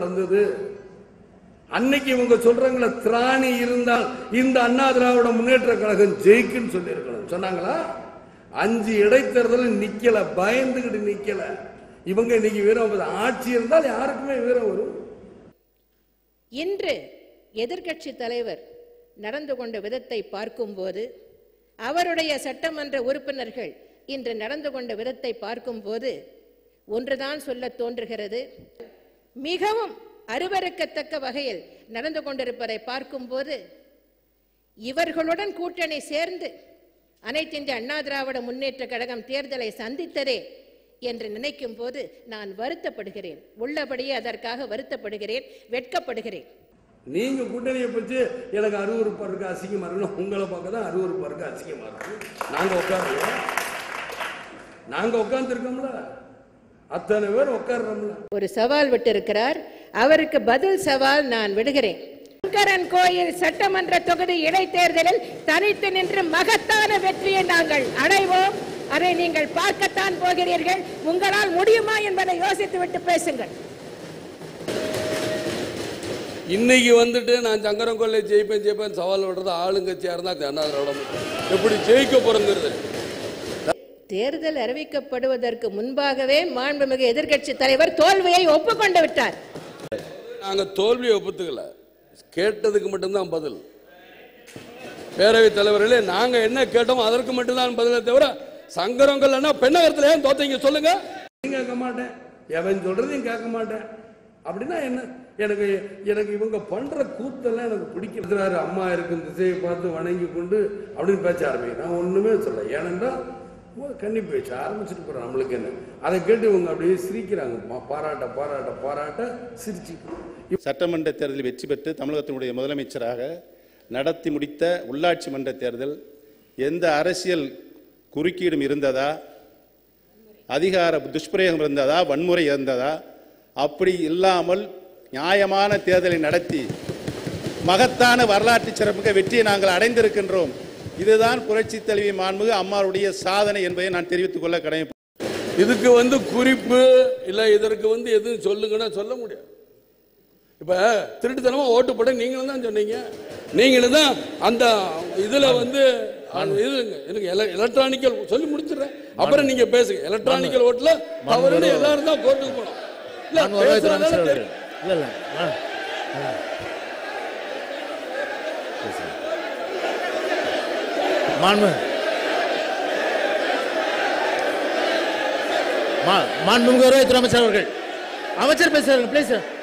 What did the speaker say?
நடந்தது அன்னைக்கு இவங்க சொல்றாங்களே திராணி இருந்தால் இந்த அண்ணா திராவிட முன்னேற்ற கழகம் ஜெயிக்குன்னு சொல்லியிருக்கணும் சொன்னாங்களா அஞ்சு இடைத்தேர்தல் நிக்கல பயந்துகிட்டு நிக்கல இவங்க இன்னைக்கு வீரம் ஆட்சி இருந்தால் யாருக்குமே வீரம் வரும் இன்று எதிர்க்கட்சி தலைவர் நடந்து கொண்ட விதத்தை பார்க்கும்போது அவருடைய சட்டமன்ற உறுப்பினர்கள் இன்று நடந்து கொண்ட விதத்தை பார்க்கும்போது ஒன்றுதான் சொல்ல தோன்றுகிறது மிகவும் அருவருக்கத்தக்க வகையில் நடந்து கொண்டிருப்பதை பார்க்கும்போது இவர்களுடன் கூட்டணி சேர்ந்து அனைத்து இந்திய அண்ணா திராவிட முன்னேற்ற கழகம் தேர்தலை சந்தித்ததே என்று நினைக்கும் போது நான் வருத்தப்படுகிறேன் உள்ளபடியே அதற்காக வருத்தப்படுகிறேன் வெட்கப்படுகிறேன் நீங்க கூட்டணியை பற்றி எனக்கு அருவருப்பா இருக்கு அசிங்கமா இருக்குன்னு உங்களை பார்க்க தான் அருவருப்பா இருக்கு அசிங்கமா இருக்கு நாங்க உட்காரல நாங்க உட்கார்ந்துருக்கோம்ல அத்தனை பேர் உட்கார்றோம்ல ஒரு சவால் விட்டிருக்கிறார் அவருக்கு பதில் சவால் நான் விடுகிறேன் சங்கரன் கோயில் சட்டமன்ற தொகுதி இடைத்தேர்தலில் தனித்து நின்று மகத்தான வெற்றியை நாங்கள் அடைவோம் அதை நீங்கள் பார்க்கத்தான் போகிறீர்கள் உங்களால் முடியுமா என்பதை யோசித்துவிட்டு பேசுங்கள் இன்னைக்கு வந்துட்டு நான் சங்கரம் கொள்ளை ஜெயிப்பேன் ஜெயிப்பேன் சவால் விடுறது ஆளுங்கட்சியா இருந்தா அண்ணா திராவிட முன்னேற்ற- எப்படி ஜெயிக்க போறங்கிறது தேர்தல் அறிவிக்கப்படுவதற்கு முன்பாகவே மாண்புமிகு எதிர்க்கட்சி தலைவர் தோல்வியை ஒப்புக்கொண்டு விட்டார் நாங்க தோல்வியை ஒப்புத்துக்கல கேட்டதுக்கு மட்டும்தான் பதில் பேரவைத் தலைவர்களே நாங்க என்ன கேட்டோமோ அதற்கு மட்டும்தான் பதிலை தவிர சங்கரங்கள்னா பெண்ணகரத்துல ஏன் தோத்தீங்க சொல்லுங்க கேட்க மாட்டேன் எவன் சொல்றதையும் கேட்க மாட்டேன் அப்படின்னா என்ன எனக்கு எனக்கு இவங்க பண்ற கூத்தெல்லாம் எனக்கு பிடிக்கிறாரு அம்மா இருக்கும் திசையை பார்த்து வணங்கி கொண்டு அப்படின்னு பேச்ச ஆரம்பிக்கிறேன் நான் ஒண்ணுமே சொல்ல ஏனென்றால் ஒரு கன்னி பேச்சு ஆரம்பிச்சுட்டு போறோம் நம்மளுக்கு என்ன அதை கேட்டு இவங்க அப்படியே சிரிக்கிறாங்க பா- பாராட்ட பாராட்ட பாராட்ட சிரிச்சு சட்டமன்ற தேர்தலில் வெற்றி பெற்று தமிழகத்தினுடைய முதலமைச்சராக நடத்தி முடித்த உள்ளாட்சி மன்ற தேர்தல் எந்த அரசியல் குறுக்கீடும் இருந்ததா அதிகார துஷ்பிரயோகம் இருந்ததா வன்முறை இருந்ததா அப்படி இல்லாமல் நியாயமான தேர்தலை நடத்தி மகத்தான வரலாற்று சிறப்புமிக்க வெற்றியை நாங்கள் அடைந்திருக்கின்றோம் இதுதான் புரட்சி தலைவி மாண்புமிகு அம்மாவுடைய சாதனை என்பதை நான் தெரிவித்துக் கொள்ள கடமை இதுக்கு வந்து குறிப்பு இல்ல இதற்கு வந்து எதுவும் சொல்லுங்கன்னா சொல்ல முடியாது இப்ப திருட்டுத்தனமா ஓட்டு போட நீங்களும் தான் சொன்னீங்க நீங்களும் தான் அந்த இதுல வந்து அந்த இதுங்க எனக்கு எலக்ட்ரானிக்கல் சொல்லி முடிச்சிடுறேன் அப்புறம் நீங்க பேசுங்க எலக்ட்ரானிக்கல் ஓட்டுல தவறுன்னு எல்லாரும் தான் கோர்ட்டுக்கு போனோம் இல்ல மாண்பு வருவாய்த்துறை பேசுறதால அமைச்சர் அவர்கள். தெரியும். இல்ல இல்ல ஆ. ஆ. பேசுங்க. மாண்பு மா- மாண்புமிகு வருவாய்த்துறை அமைச்சர் அவர்கள் அமைச்சர் பேசுறாங்க ப்ளீஸ்